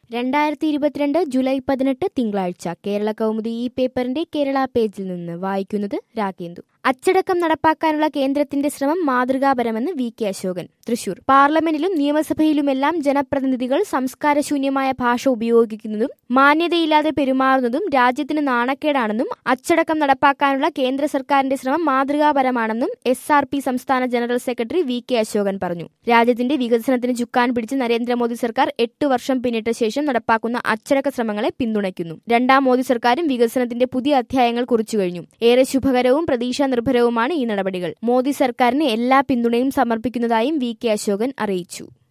രണ്ടായിരത്തി ഇരുപത്തിരണ്ട് ജൂലൈ പതിനെട്ട് തിങ്കളാഴ്ച കേരള കൗമുദി ഈ പേപ്പറിന്റെ കേരള പേജിൽ നിന്ന് വായിക്കുന്നത് രാഗേന്ദു അച്ചടക്കം നടപ്പാക്കാനുള്ള കേന്ദ്രത്തിന്റെ ശ്രമം മാതൃകാപരമെന്ന് വി കെ അശോകൻ തൃശൂർ പാർലമെന്റിലും നിയമസഭയിലുമെല്ലാം ജനപ്രതിനിധികൾ സംസ്കാരശൂന്യമായ ഭാഷ ഉപയോഗിക്കുന്നതും മാന്യതയില്ലാതെ പെരുമാറുന്നതും രാജ്യത്തിന് നാണക്കേടാണെന്നും അച്ചടക്കം നടപ്പാക്കാനുള്ള കേന്ദ്ര സർക്കാരിന്റെ ശ്രമം മാതൃകാപരമാണെന്നും എസ് ആർ പി സംസ്ഥാന general secretary V K Asokan പറഞ്ഞു രാജ്യത്തിന്റെ വികസനത്തിന് ചുക്കാൻ പിടിച്ച് നരേന്ദ്രമോദി സർക്കാർ എട്ട് വർഷം പിന്നിട്ട ശേഷം നടപ്പാക്കുന്ന അച്ചടക്ക ശ്രമങ്ങളെ പിന്തുണയ്ക്കുന്നു രണ്ടാം മോദി സർക്കാരും വികസനത്തിന്റെ പുതിയ അധ്യായങ്ങൾ കുറിച്ചു കഴിഞ്ഞു ഏറെ ശുഭകരവും പ്രതീക്ഷാ നിർഭരവുമാണ് ഈ നടപടികൾ മോദി സർക്കാരിന് എല്ലാ പിന്തുണയും സമർപ്പിക്കുന്നതായും വി കെ അശോകൻ അറിയിച്ചു